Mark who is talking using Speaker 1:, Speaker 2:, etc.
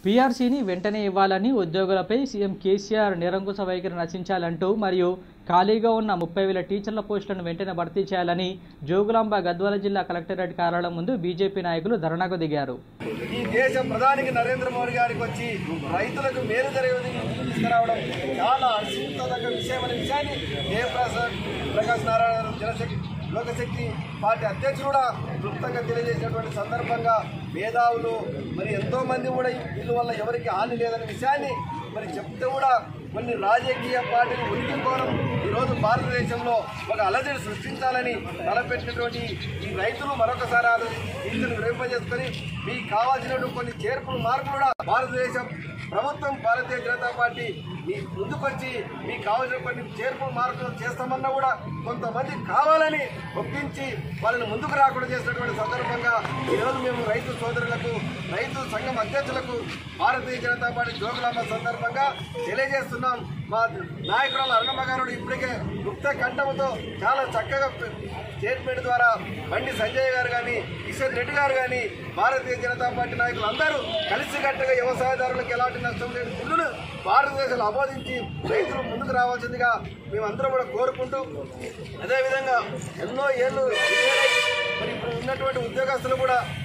Speaker 1: పీఆర్సీని వెంటనే ఇవ్వాలని ఉద్యోగులపై సీఎం కేసీఆర్ నిరంకుశ వైఖరి నశించాలంటూ మరియు ఖాళీగా ఉన్న ముప్పై వేల టీచర్ల పోస్టులను వెంటనే భర్తీ చేయాలని జోగులాంబ గద్వాల జిల్లా కలెక్టరేట్ కార్యాలయం ముందు బీజేపీ నాయకులు ధర్నాకు దిగారు
Speaker 2: ఈ దేశ ప్రధానికి నరేంద్ర మోడీ గారికి వచ్చి రైతులకు మేలు జరిగే విధంగా తీసుకురావడం చాలా హర్షించదగ్గ విషయం అనే విషయాన్ని జయప్రసాద్ ప్రకాష్ నారాయణ జనశక్తి లోకశక్తి పార్టీ అధ్యక్షుడు కూడా క్లుప్తంగా తెలియజేసినటువంటి సందర్భంగా మేధావులు మరి ఎంతో మంది కూడా ఈ బిల్లు వల్ల ఎవరికి హాని లేదనే విషయాన్ని మరి చెప్తే కూడా కొన్ని రాజకీయ పార్టీలు ఉనికిపోవడం ఈరోజు భారతదేశంలో ఒక అలజడి సృష్టించాలని తలపెట్టినటువంటి ఈ రైతులు మరొకసారి ఆ ఇందును విరింపజేసుకొని మీకు కావాల్సినటువంటి కొన్ని చేర్పులు మార్పులు కూడా భారతదేశం ప్రభుత్వం భారతీయ జనతా పార్టీ మీ ముందుకొచ్చి మీకు కావాల్సిన కొన్ని చేర్పులు మార్పులు చేస్తామన్నా కూడా కొంతమంది కావాలని ఒప్పించి వాళ్ళని ముందుకు రాకుండా చేసినటువంటి సందర్భంగా ఈరోజు మేము రైతు సోదరులకు రైతు సంఘం అధ్యక్షులకు భారతీయ జనతా పార్టీ జోగులాంబ సందర్భంగా తెలియజేస్తున్నాం మా నాయకురాలు అరుణమ్మ గారు ఇప్పటికే గుప్త కంఠంతో చాలా చక్కగా స్టేట్మెంట్ ద్వారా బండి సంజయ్ గారు కానీ కిషన్ రెడ్డి గారు కానీ భారతీయ జనతా పార్టీ నాయకులు అందరూ కలిసికట్టుగా వ్యవసాయదారులకు ఎలాంటి నష్టం లేని బిల్లును భారతదేశంలో ఆమోదించి రైతులు ముందుకు రావాల్సిందిగా మేమందరం కూడా కోరుకుంటూ అదేవిధంగా ఎన్నో ఏళ్ళు ఇరవై మరి ఇప్పుడు ఉన్నటువంటి ఉద్యోగస్తులు కూడా